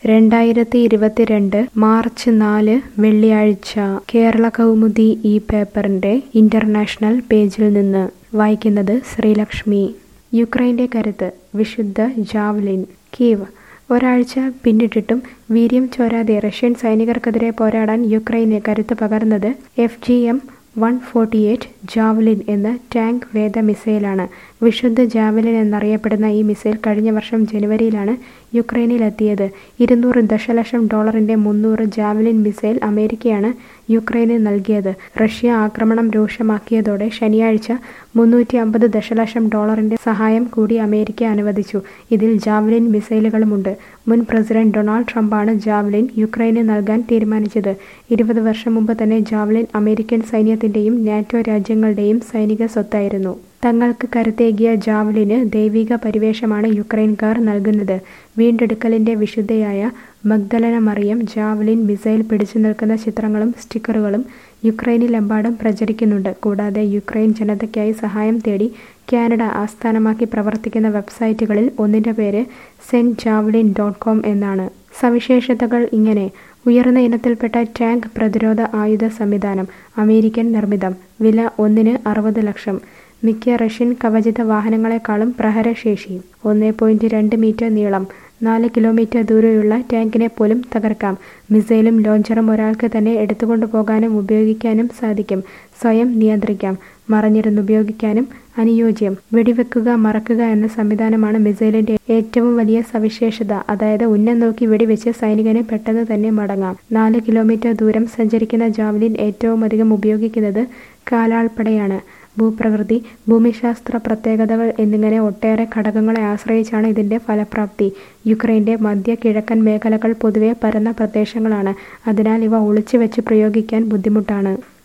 രണ്ടായിരത്തി ഇരുപത്തിരണ്ട് മാർച്ച് നാല് വെള്ളിയാഴ്ച കേരള കൗമുദി ഈ പേപ്പറിന്റെ ഇന്റർനാഷണൽ പേജിൽ നിന്ന് വായിക്കുന്നത് ശ്രീലക്ഷ്മി യുക്രൈന്റെ കരുത്ത് വിശുദ്ധ ജാവ്ലിൻ കീവ് ഒരാഴ്ച പിന്നിട്ടിട്ടും വീര്യം ചോരാതെ റഷ്യൻ സൈനികർക്കെതിരെ പോരാടാൻ യുക്രൈന് കരുത്ത് പകർന്നത് F G M one forty eight Javelin എന്ന ടാങ്ക് വേദ മിസൈലാണ് വിശുദ്ധ ജാവലിൻ എന്നറിയപ്പെടുന്ന ഈ മിസൈൽ കഴിഞ്ഞ വർഷം ജനുവരിയിലാണ് യുക്രൈനിലെത്തിയത് ഇരുന്നൂറ് ദശലക്ഷം ഡോളറിന്റെ മുന്നൂറ് ജാവലിൻ മിസൈൽ അമേരിക്കയാണ് യുക്രൈന് നൽകിയത് റഷ്യ ആക്രമണം രൂക്ഷമാക്കിയതോടെ ശനിയാഴ്ച മുന്നൂറ്റി അമ്പത് ദശലക്ഷം ഡോളറിന്റെ സഹായം കൂടി അമേരിക്ക അനുവദിച്ചു ഇതിൽ ജാവലിൻ മിസൈലുകളുമുണ്ട് മുൻ പ്രസിഡന്റ് ഡൊണാൾഡ് ട്രംപാണ് ജാവലിൻ യുക്രൈന് നൽകാൻ തീരുമാനിച്ചത് ഇരുപത് വർഷം മുമ്പ് തന്നെ ജാവലിൻ അമേരിക്കൻ സൈന്യത്തിന്റെയും നാറ്റോ രാജ്യങ്ങളുടെയും സൈനിക സ്വത്തായിരുന്നു തങ്ങൾക്ക് കരുത്തേകിയ ജാവലിന് ദൈവിക പരിവേഷമാണ് യുക്രൈൻകാർ നൽകുന്നത് വീണ്ടെടുക്കലിന്റെ വിശുദ്ധയായ മഗ്ദലന മറിയം ജാവലിൻ മിസൈൽ പിടിച്ചു നിൽക്കുന്ന ചിത്രങ്ങളും സ്റ്റിക്കറുകളും യുക്രൈനിലെമ്പാടും പ്രചരിക്കുന്നുണ്ട് കൂടാതെ യുക്രൈൻ ജനതയ്ക്കായി സഹായം തേടി കാനഡ ആസ്ഥാനമാക്കി പ്രവർത്തിക്കുന്ന വെബ്സൈറ്റുകളിൽ ഒന്നിന്റെ പേര് സെന്റ് ജാവലിൻ ഡോട്ട് കോം എന്നാണ് സവിശേഷതകൾ ഇങ്ങനെ ഉയർന്ന ഇനത്തിൽപ്പെട്ട ടാങ്ക് പ്രതിരോധ ആയുധ സംവിധാനം അമേരിക്കൻ നിർമ്മിതം വില ഒന്നിന് അറുപത് ലക്ഷം മിക്ക റഷ്യൻ കവചിത വാഹനങ്ങളെക്കാളും പ്രഹരശേഷി ഒന്ന് പോയിന്റ് രണ്ട് മീറ്റർ നീളം നാല് കിലോമീറ്റർ ദൂരെയുള്ള ടാങ്കിനെ പോലും തകർക്കാം മിസൈലും ലോഞ്ചറും ഒരാൾക്ക് തന്നെ എടുത്തുകൊണ്ടു പോകാനും ഉപയോഗിക്കാനും സാധിക്കും സ്വയം നിയന്ത്രിക്കാം മറഞ്ഞിരുന്ന് ഉപയോഗിക്കാനും അനുയോജ്യം വെടിവെക്കുക മറക്കുക എന്ന സംവിധാനമാണ് മിസൈലിന്റെ ഏറ്റവും വലിയ സവിശേഷത അതായത് ഉന്നം നോക്കി വെടിവെച്ച് സൈനികന് പെട്ടെന്ന് തന്നെ മടങ്ങാം നാല് കിലോമീറ്റർ ദൂരം സഞ്ചരിക്കുന്ന ജാവലിൻ ഏറ്റവും അധികം ഉപയോഗിക്കുന്നത് കാലാൾപ്പടയാണ് ഭൂപ്രകൃതി ഭൂമിശാസ്ത്ര പ്രത്യേകതകൾ എന്നിങ്ങനെ ഒട്ടേറെ ഘടകങ്ങളെ ആശ്രയിച്ചാണ് ഇതിന്റെ ഫലപ്രാപ്തി യുക്രൈന്റെ മധ്യ കിഴക്കൻ മേഖലകൾ പൊതുവെ പരന്ന പ്രദേശങ്ങളാണ് അതിനാൽ ഇവ ഒളിച്ചു വെച്ച് പ്രയോഗിക്കാൻ ബുദ്ധിമുട്ടാണ്